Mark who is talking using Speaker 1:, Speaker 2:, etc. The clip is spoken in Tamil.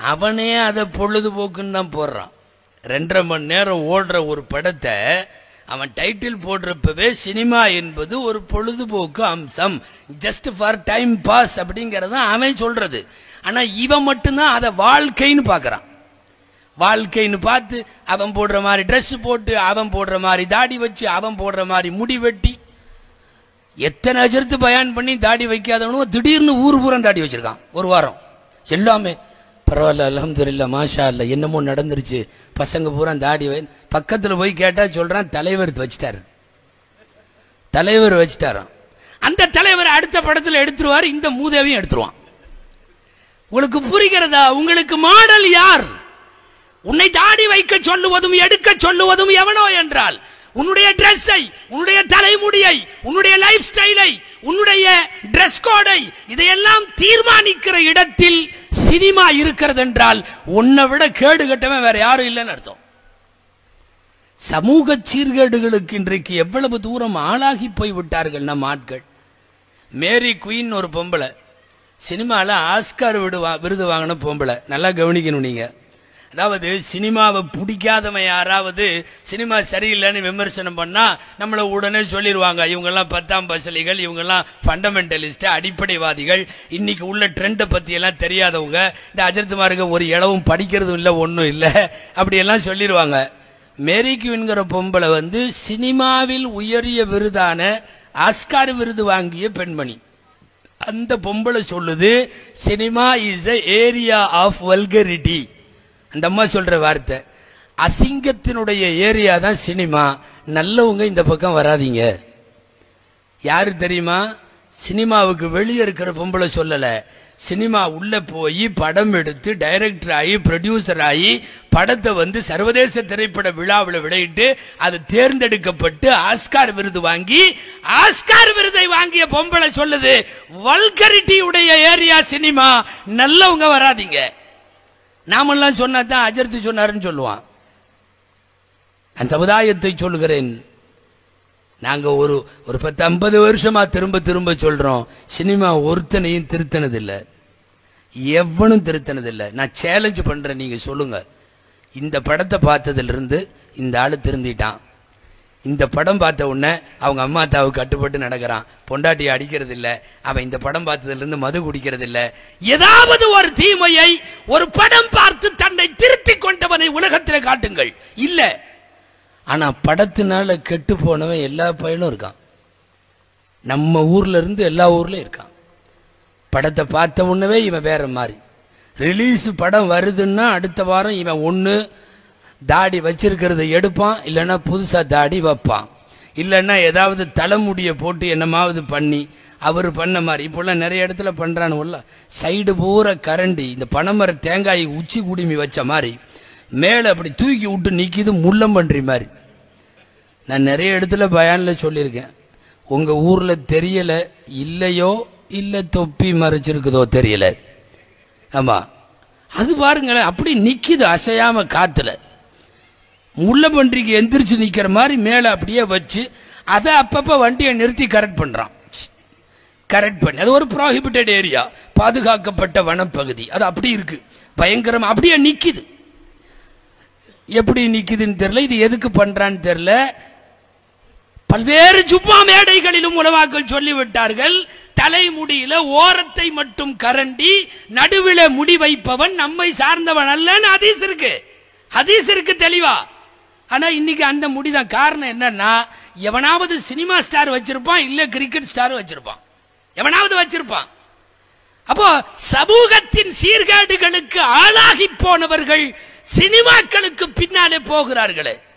Speaker 1: அவனே அதை பொழுதுபோக்குன்னு தான் போடுறான் ரெண்டரை மணி நேரம் ஓடுற ஒரு படத்தை அவன் டைட்டில் போடுறப்பவே சினிமா என்பது ஒரு பொழுதுபோக்கு அம்சம் ஜஸ்ட் ஃபார் டைம் பாஸ் அப்படிங்கறத அவன் சொல்றது ஆனா இவன் மட்டும்தான் அதை வாழ்க்கைன்னு பார்க்கறான் வாழ்க்கைன்னு பார்த்து அவன் போடுற மாதிரி Dress போட்டு அவன் போடுற மாதிரி தாடி வச்சு அவன் போடுற மாதிரி முடி வெட்டி எத்தனை அஜர்த்து பயான் பண்ணி தாடி வைக்காதவனும் திடீர்னு ஊர் பூரா தாடி வச்சிருக்கான் ஒரு வாரம் எல்லாமே பரவாயில்ல அல்ஹம்துலில்லாஹ் மாஷா அல்ல என்னமோ நடந்துருச்சு பசங்க பூரா தாடி வை பக்கத்தில் போய் கேட்டா சொல்றான் தலைவர் வச்சிட்டாரு தலைவர் வச்சிட்டாராம் அந்த தலைவர் அடுத்த படத்தில் எடுத்துருவார் இந்த மூதேவையும் எடுத்துருவான் உங்களுக்கு புரிகிறதா உங்களுக்கு மாடல் யார் உன்னை தாடி வைக்க சொல்லுவதும் எடுக்க சொல்லுவதும் எவனோ என்றால் உன்னுடைய ட்ரெஸ்ஸை உன்னுடைய தலைமுடியை உன்னுடைய லைஃப் ஸ்டைலை உன்னுடைய Dress கோடை இதையெல்லாம் தீர்மானிக்கிற இடத்தில் சினிமா இருக்கிறது என்றால் உன்னை விட கேடு கட்டவன் வேற யாரும் இல்லைன்னு அர்த்தம் சமூக சீர்கேடுகளுக்கு இன்றைக்கு எவ்வளவு தூரம் ஆளாகி போய் விட்டார்கள் நம் ஆட்கள் மேரி குயின் ஒரு பொம்பளை சினிமாவில் ஆஸ்கார் விடு வா- விருது வாங்கின பொம்பளை நல்லா கவனிக்கணும் நீங்க அதாவது சினிமாவை பிடிக்காதவன் யாராவது சினிமா சரியில்லைன்னு விமர்சனம் பண்ணா நம்மளை உடனே சொல்லிடுவாங்க இவங்கெல்லாம் பத்தாம் பசலிகள் இவங்கெல்லாம் ஃபண்டமெண்டலிஸ்ட் அடிப்படைவாதிகள் இன்னைக்கு உள்ள ட்ரெண்டை பத்தி எல்லாம் தெரியாதவங்க இந்த அஜர்த்துமாருக்கு ஒரு இளவும் படிக்கிறதும் இல்லை ஒன்றும் இல்லை அப்படியெல்லாம் சொல்லிடுவாங்க மேரி கியூன்கிற பொம்பளை வந்து சினிமாவில் உயரிய விருதான ஆஸ்கார் விருது வாங்கிய பெண்மணி அந்த பொம்பளை சொல்லுது cinema is a area of vulgarity அந்த அம்மா சொல்ற வார்த்தை அசிங்கத்தினுடைய ஏரியா தான் சினிமா நல்லவங்க இந்த பக்கம் வராதீங்க யாரு தெரியுமா சினிமாவுக்கு வெளியே இருக்கிற பொம்பளை சொல்லல சினிமா உள்ள போய் படம் எடுத்து டைரக்டர் ஆகி ப்ரொடியூசர் ஆகி படத்தை வந்து சர்வதேச திரைப்பட விழாவில் விளையிட்டு அது தேர்ந்தெடுக்கப்பட்டு ஆஸ்கார் விருது வாங்கி ஆஸ்கார் விருதை வாங்கிய பொம்பளை சொல்லுது வல்கரிட்டி உடைய ஏரியா சினிமா நல்லவங்க வராதீங்க நாமெல்லாம் சொன்னா தான் அஜர்த்து சொன்னாருன்னு சொல்லுவான் நான் சமுதாயத்தை சொல்லுகிறேன் நாங்க ஒரு ஒரு பத்து ஐம்பது வருஷமா திரும்ப திரும்ப சொல்றோம் சினிமா ஒருத்தனையும் திருத்தினதில்லை எவனும் திருத்தினதில்லை நான் சேலஞ்ச் பண்றேன் நீங்க சொல்லுங்க இந்த படத்தை பார்த்ததுல இருந்து இந்த ஆளு திருந்திட்டான் இந்த படம் பார்த்த உடனே அவங்க அம்மா அத்தாவுக்கு கட்டுப்பட்டு நடக்கிறான் பொண்டாட்டி அடிக்கிறது இல்ல அவன் இந்த படம் பார்த்ததுல இருந்து மது குடிக்கிறது இல்ல ஏதாவது ஒரு தீமையை ஒரு படம் பார்த்து தன்னை திருத்திக் கொண்டவனை உலகத்தில் காட்டுங்கள் இல்ல ஆனா படத்தினால கெட்டு போனவன் எல்லா பையனும் இருக்கான் நம்ம ஊர்ல இருந்து எல்லா ஊர்லயும் இருக்கான் படத்தை பார்த்த உடனே இவன் வேற மாதிரி ரிலீஸ் படம் வருதுன்னா அடுத்த வாரம் இவன் ஒன்று தாடி வச்சிருக்கிறத எடுப்பான் இல்லைன்னா புதுசாக தாடி வைப்பான் இல்லைன்னா ஏதாவது தலைமுடியை போட்டு என்னமாவது பண்ணி அவர் பண்ண மாதிரி இப்போல்லாம் நிறைய இடத்துல பண்ணுறானுல்ல சைடு பூரா கரண்டி இந்த பனைமர தேங்காய் உச்சி குடுமி வச்ச மாதிரி மேலே அப்படி தூக்கி விட்டு நிற்கிது முள்ளம்பன்றி மாதிரி நான் நிறைய இடத்துல பயானில் சொல்லியிருக்கேன் உங்கள் ஊரில் தெரியலை இல்லையோ இல்லை தொப்பி மறைச்சிருக்குதோ தெரியல ஆமாம் அது பாருங்களேன் அப்படி நிற்கிது அசையாம காத்துல முள்ளம்பன்றிக்கு எந்திரிச்சு நிற்கிற மாதிரி மேலே அப்படியே வச்சு அதை அப்பப்போ வண்டியை நிறுத்தி கரெக்ட் பண்ணுறான் கரெக்ட் பண்ணி அது ஒரு ப்ராஹிபிட்டட் ஏரியா பாதுகாக்கப்பட்ட வனப்பகுதி அது அப்படி இருக்கு பயங்கரமா அப்படியே நிக்குது எப்படி நிக்குதுன்னு தெரியல இது எதுக்கு பண்றான்னு தெரியல பல்வேறு ஜும்மா மேடைகளிலும் உலமாக்கள் சொல்லிவிட்டார்கள் தலைமுடியில ஓரத்தை மட்டும் கரண்டி நடுவில முடி வைப்பவன் நம்மை சார்ந்தவன் அல்லன்னு ஹதீஸ் இருக்கு ஹதீஸ் இருக்கு தெளிவா ஆனா இன்னைக்கு அந்த முடிதான் காரணம் என்னன்னா எவனாவது சினிமா ஸ்டார் வச்சிருப்பான் இல்ல கிரிக்கெட் ஸ்டார் வச்சிருப்பான் எவனாவது வச்சிருப்பான் அப்போ சமூகத்தின் சீர்கேடுகளுக்கு ஆளாகி போனவர்கள் சினிமாக்களுக்கு பின்னாலே போகிறார்களே